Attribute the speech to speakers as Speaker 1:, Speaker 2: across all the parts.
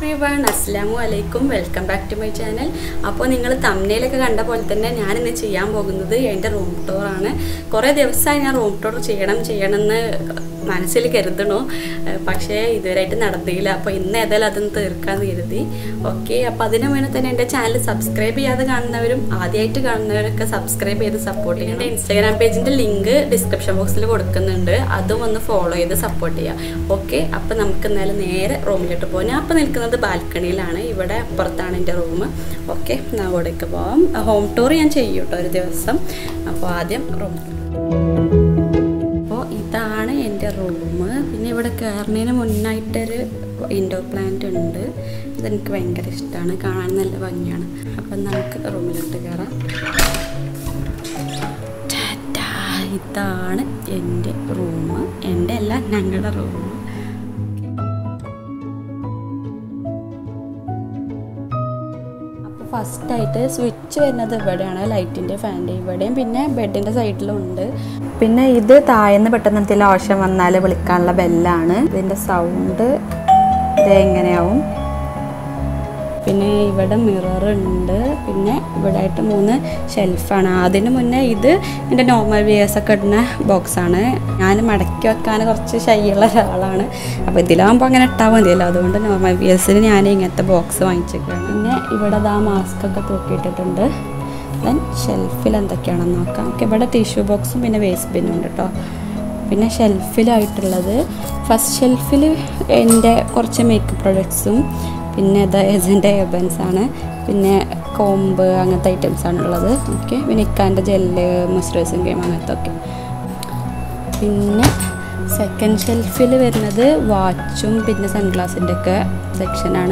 Speaker 1: Every one അസ്സാം വലൈക്കും welcome back to my channel അപ്പോൾ നിങ്ങൾ തമ്മിലൊക്കെ കണ്ട പോലെ തന്നെ ഞാനിന്ന് ചെയ്യാൻ പോകുന്നത് എൻ്റെ റൂം ടൂറാണ് കുറേ ദിവസമായി ഞാൻ റൂം ടൂർ ചെയ്യണം ചെയ്യണമെന്ന് മനസ്സിൽ കരുതണു ഏഹ് പക്ഷേ ഇതുവരെയായിട്ട് നടന്നില്ല അപ്പോൾ ഇന്ന് ഏതായാലും അതൊന്ന് തീർക്കാമെന്ന് കരുതി ഓക്കെ അപ്പോൾ അതിന് മുന്നേ തന്നെ എൻ്റെ ചാനൽ സബ്സ്ക്രൈബ് ചെയ്യാതെ കാണുന്നവരും ആദ്യമായിട്ട് കാണുന്നവരൊക്കെ സബ്സ്ക്രൈബ് ചെയ്ത് സപ്പോർട്ട് ചെയ്യണം എൻ്റെ ഇൻസ്റ്റാഗ്രാം പേജിൻ്റെ ലിങ്ക് ഡിസ്ക്രിപ്ഷൻ ബോക്സിൽ കൊടുക്കുന്നുണ്ട് അതും ഒന്ന് ഫോളോ ചെയ്ത് സപ്പോർട്ട് ചെയ്യാം ഓക്കെ അപ്പോൾ നമുക്ക് എന്നാലും നേരെ റൂമിലോട്ട് പോകാം ഞാൻ അപ്പോൾ നിൽക്കുന്നത് ബാൽക്കണിയിലാണ് ഇവിടെ അപ്പുറത്താണ് എൻ്റെ റൂം ഓക്കെ ഞാൻ അവിടേക്ക് പോവാം ഹോം ടൂർ ഞാൻ ചെയ്യും കേട്ടോ ഒരു ദിവസം അപ്പോൾ ആദ്യം റൂം അപ്പോൾ ഇതാണ് എൻ്റെ റൂം പിന്നെ ഇവിടെ കയറുന്നതിന് മുന്നായിട്ടൊരു ഇൻഡോർ പ്ലാന്റ് ഉണ്ട് അതെനിക്ക് ഭയങ്കര ഇഷ്ടമാണ് കാണാൻ നല്ല ഭംഗിയാണ് അപ്പം നമുക്ക് റൂമിലോട്ട് കയറാം ടാറ്റാ. ഇതാണ് എൻ്റെ റൂം എൻ്റെ അല്ല ഞങ്ങളുടെ റൂം അപ്പോൾ ഫസ്റ്റായിട്ട് സ്വിച്ച് വരുന്നത് ഇവിടെയാണ് ലൈറ്റിൻ്റെ ഫാൻ്റെ ഇവിടെയും പിന്നെ ബെഡിൻ്റെ സൈഡിലും ഉണ്ട്
Speaker 2: പിന്നെ ഇത് താഴേന്ന് പെട്ടെന്ന് എന്തെങ്കിലും ആവശ്യം വന്നാൽ വിളിക്കാനുള്ള ബെല്ലാണ് ഇതിൻ്റെ സൗണ്ട് ഇത് എങ്ങനെയാവും
Speaker 1: പിന്നെ ഇവിടെ മിറർ ഉണ്ട് പിന്നെ ഇവിടെ ആയിട്ട് മൂന്ന് ഷെൽഫാണ് അതിന് മുന്നേ ഇത് എൻ്റെ നോർമൽ വിയേഴ്സ് ഒക്കെ ഇടുന്ന ബോക്സാണ് ഞാൻ മടക്കി വെക്കാൻ കുറച്ച് ശൈയുള്ള ഒരാളാണ് അപ്പോൾ ഇതിലാകുമ്പോൾ അങ്ങനെ ഇട്ടാൽ മതിയല്ലോ അതുകൊണ്ട് നോർമൽ വിയേഴ്സിന് ഞാൻ ഇങ്ങനത്തെ ബോക്സ് വാങ്ങിച്ചേക്കാണ് പിന്നെ ഇവിടെ ദാ മാസ്ക് ഒക്കെ തൂക്കിയിട്ടിട്ടുണ്ട് ദെൻ ഷെൽഫിൽ എന്തൊക്കെയാണെന്ന് നോക്കാം ഓക്കെ ഇവിടെ ടിഷ്യൂ ബോക്സും പിന്നെ വേസ്റ്റ് ബിന്നും ഉണ്ട് കേട്ടോ പിന്നെ ഷെൽഫിലായിട്ടുള്ളത് ഫസ്റ്റ് ഷെൽഫിൽ എൻ്റെ കുറച്ച് മേക്കപ്പ് പ്രൊഡക്ട്സും പിന്നെ ഇത് ഏജൻ്റെ എബൻസ് ആണ് പിന്നെ കോമ്പ് അങ്ങനത്തെ ഐറ്റംസ് ആണുള്ളത് ഓക്കെ പിന്നെ ഇക്കാൻ്റെ ജെല്ല് മോയ്സ്ചറൈസിങ് ക്രീം അങ്ങനത്തെ ഒക്കെ പിന്നെ സെക്കൻഡ് ഷെൽഫിൽ വരുന്നത് വാച്ചും പിന്നെ സൺഗ്ലാസിൻ്റെ ഒക്കെ സെക്ഷനാണ്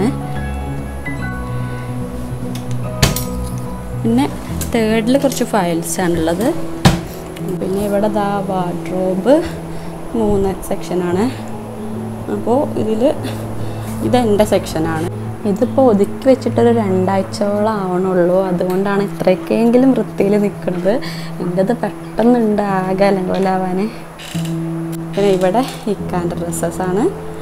Speaker 1: പിന്നെ തേർഡിൽ കുറച്ച് ഫയൽസ് ആണുള്ളത് പിന്നെ ഇവിടെ ദാ വാർഡ്രോബ് മൂന്ന് സെക്ഷനാണ് അപ്പോൾ ഇതിൽ ഇതെൻ്റെ സെക്ഷനാണ് ഇതിപ്പോൾ ഒതുക്കി വെച്ചിട്ടൊരു രണ്ടാഴ്ചയോളം ആവണുള്ളൂ അതുകൊണ്ടാണ് ഇത്രയൊക്കെയെങ്കിലും വൃത്തിയിൽ നിൽക്കുന്നത് എൻ്റെത് പെട്ടെന്നുണ്ട് ആകെ അലങ്കോലാവാൻ പിന്നെ ഇവിടെ ഇക്കാൻ്റെ ഡ്രസ്സസാണ്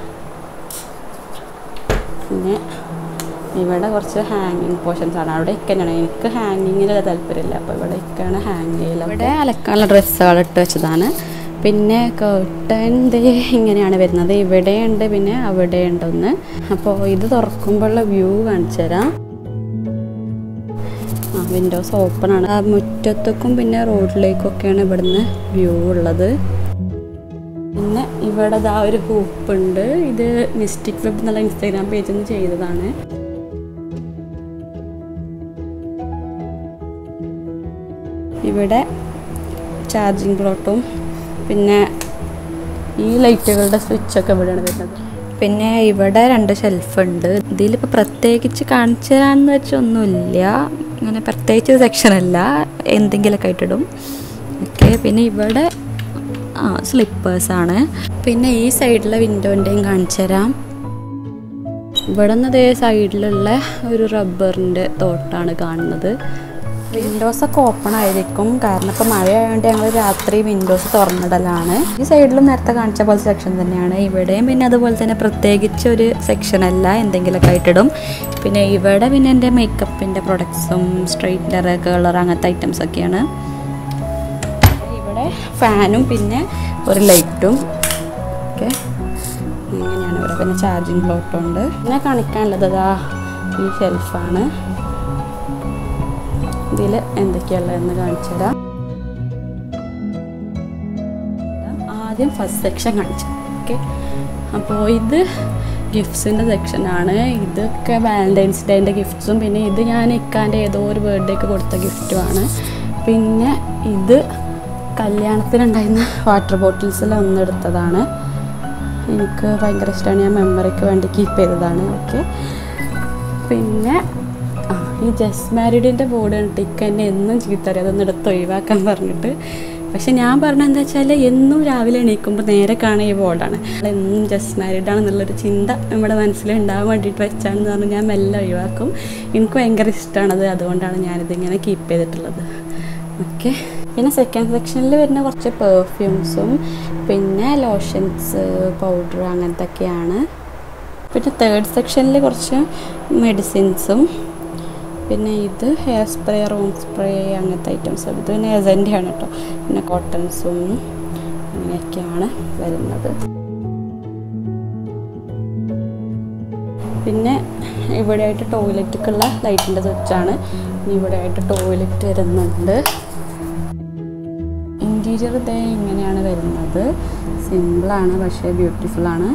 Speaker 1: പിന്നെ ഇവിടെ കുറച്ച് ഹാങ്ങിങ് പോർഷൻസ് ആണ് അവിടെ ഇക്കനാണ് എനിക്ക് ഹാങ്ങിങ്ങിൽ താല്പര്യമില്ല അപ്പോൾ ഇവിടെ ഇക്കാണ് ഹാങ് ചെയ്യൽ ഇവിടെ അലക്കാനുള്ള ഡ്രസ്സുകൾ ഇട്ട് വെച്ചതാണ് പിന്നെ കേട്ടൻ ദേ ഇങ്ങനെയാണ് വരുന്നത് ഇവിടെയുണ്ട് പിന്നെ അവിടെയുണ്ട് ഒന്ന് അപ്പോൾ ഇത് തുറക്കുമ്പോഴുള്ള വ്യൂ കാണിച്ചു തരാം ആ വിൻഡോസ് ഓപ്പൺ ആണ് ആ മുറ്റത്തേക്കും പിന്നെ റോഡിലേക്കൊക്കെയാണ് ഇവിടുന്ന് വ്യൂ ഉള്ളത് പിന്നെ ഇവിടെ ദാ ഒരു ഹൂപ്പ് ഉണ്ട് ഇത് മിസ്റ്റിക് വെബ് എന്നുള്ള ഇൻസ്റ്റാഗ്രാം പേജിൽ നിന്ന് ചെയ്തതാണ് ഇവിടെ ചാർജിങ് പ്ലോട്ടും പിന്നെ ഈ ലൈറ്റുകളുടെ സ്വിച്ചൊക്കെ ഇവിടെയാണ് വരുന്നത്
Speaker 2: പിന്നെ ഇവിടെ രണ്ട് ഷെൽഫ് ഉണ്ട്
Speaker 1: ഇതിലിപ്പോൾ പ്രത്യേകിച്ച് കാണിച്ചു തരാമെന്ന് വെച്ചൊന്നുമില്ല അങ്ങനെ പ്രത്യേകിച്ച് സെക്ഷനല്ല എന്തെങ്കിലുമൊക്കെ ആയിട്ടിടും ഓക്കെ പിന്നെ ഇവിടെ ആ സ്ലിപ്പേഴ്സാണ് പിന്നെ ഈ സൈഡിലെ വിൻഡോൻ്റെയും കാണിച്ചു തരാം ഇവിടെ നിന്ന് അതേ സൈഡിലുള്ള ഒരു റബ്ബറിൻ്റെ തോട്ടാണ് കാണുന്നത് വിൻഡോസൊക്കെ ഓപ്പൺ ആയിരിക്കും കാരണം ഇപ്പോൾ മഴ ആയതുകൊണ്ട് ഞങ്ങൾ രാത്രി വിൻഡോസ് തുറന്നിടലാണ് ഈ സൈഡിലും നേരത്തെ കാണിച്ച പോലെ സെക്ഷൻ തന്നെയാണ് ഇവിടെയും പിന്നെ അതുപോലെ തന്നെ പ്രത്യേകിച്ച് ഒരു സെക്ഷനല്ല എന്തെങ്കിലുമൊക്കെ ആയിട്ടിടും പിന്നെ ഇവിടെ പിന്നെ എൻ്റെ മേക്കപ്പിൻ്റെ പ്രൊഡക്ട്സും സ്ട്രെയിറ്റ്നർ കളർ അങ്ങനത്തെ ഐറ്റംസ് ഒക്കെയാണ് ഇവിടെ ഫാനും പിന്നെ ഒരു ലൈറ്റും ഓക്കെ ഇങ്ങനെയാണ് ഇവിടെ പിന്നെ ചാർജിങ് പ്ലോട്ടും ഉണ്ട് പിന്നെ കാണിക്കാനുള്ളത് അതാ ഈ ഷെൽഫാണ് ഇതിൽ എന്തൊക്കെയുള്ളതെന്ന് കാണിച്ചു തരാം ആദ്യം ഫസ്റ്റ് സെക്ഷൻ കാണിച്ചു ഓക്കെ അപ്പോൾ ഇത് ഗിഫ്റ്റ്സിൻ്റെ സെക്ഷനാണ് ഇതൊക്കെ വാലൻറ്റൈൻസ് ഡേൻ്റെ ഗിഫ്റ്റ്സും പിന്നെ ഇത് ഞാൻ ഇക്കാൻ്റെ ഏതോ ഒരു ബർത്ത്ഡേക്ക് കൊടുത്ത ഗിഫ്റ്റുമാണ് പിന്നെ ഇത് കല്യാണത്തിനുണ്ടായിരുന്ന വാട്ടർ ബോട്ടിൽസിൽ ഒന്നെടുത്തതാണ് എനിക്ക് ഭയങ്കര ഇഷ്ടമാണ് ഞാൻ മെമ്മറിക്ക് വേണ്ടി കീപ്പ് ചെയ്തതാണ് ഓക്കെ പിന്നെ ആ ഈ ജസ്റ്റ് മാരീഡിൻ്റെ ബോർഡ് കണ്ടിട്ട് ഇക്ക എന്നെ എന്നും ചീത്തറിയാം അതൊന്ന് എടുത്ത് ഒഴിവാക്കാൻ പറഞ്ഞിട്ട് പക്ഷെ ഞാൻ പറഞ്ഞത് എന്താ വെച്ചാൽ എന്നും രാവിലെ എണീക്കുമ്പോൾ നേരെ കാണുക ഈ ബോർഡാണ് എന്നും ജസ്റ്റ് മാരീഡ് ആണെന്നുള്ളൊരു ചിന്ത നമ്മുടെ മനസ്സിൽ ഉണ്ടാകാൻ വേണ്ടിയിട്ട് വെച്ചാണെന്ന് പറഞ്ഞ് ഞാൻ മെല്ലെ ഒഴിവാക്കും എനിക്ക് ഭയങ്കര ഇഷ്ടമാണത് അതുകൊണ്ടാണ് ഞാനിതിങ്ങനെ കീപ്പ് ചെയ്തിട്ടുള്ളത് ഓക്കെ പിന്നെ സെക്കൻഡ് സെക്ഷനിൽ വരുന്ന കുറച്ച് പെർഫ്യൂംസും പിന്നെ ലോഷൻസ് പൗഡർ അങ്ങനത്തെ ഒക്കെയാണ് പിന്നെ തേർഡ് സെക്ഷനിൽ കുറച്ച് മെഡിസിൻസും പിന്നെ ഇത് ഹെയർ സ്പ്രേ റൂം സ്പ്രേ അങ്ങനത്തെ ഐറ്റംസ് ഇത് പിന്നെ എസൻ്റെയാണ് കേട്ടോ പിന്നെ കോട്ടൺസും അങ്ങനെയൊക്കെയാണ് വരുന്നത് പിന്നെ ഇവിടെയായിട്ട് ടോയ്ലറ്റിക്കുള്ള ലൈറ്റിൻ്റെ സ്വിച്ചാണ് ഇവിടെയായിട്ട് ടോയ്ലറ്റ് വരുന്നുണ്ട് ഇൻറ്റീരിയർ ഇതേ ഇങ്ങനെയാണ് വരുന്നത് സിമ്പിളാണ് പക്ഷേ ബ്യൂട്ടിഫുള്ളാണ്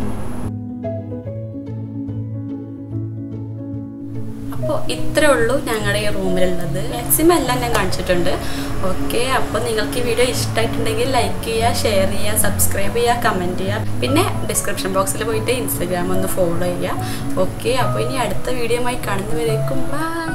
Speaker 1: അപ്പോൾ ഇത്രേ ഉള്ളൂ ഞങ്ങളുടെ ഈ റൂമിലുള്ളത് മാക്സിമം എല്ലാം ഞാൻ കാണിച്ചിട്ടുണ്ട് ഓക്കെ അപ്പോൾ നിങ്ങൾക്ക് ഈ വീഡിയോ ഇഷ്ടമായിട്ടുണ്ടെങ്കിൽ ലൈക്ക് ചെയ്യുക ഷെയർ ചെയ്യുക സബ്സ്ക്രൈബ് ചെയ്യുക കമൻറ്റ് ചെയ്യുക പിന്നെ ഡിസ്ക്രിപ്ഷൻ ബോക്സിൽ പോയിട്ട് ഇൻസ്റ്റാഗ്രാം ഒന്ന് ഫോളോ ചെയ്യുക ഓക്കെ അപ്പോൾ ഇനി അടുത്ത വീഡിയോ ആയി കാണുന്നവരേക്കും ബൈ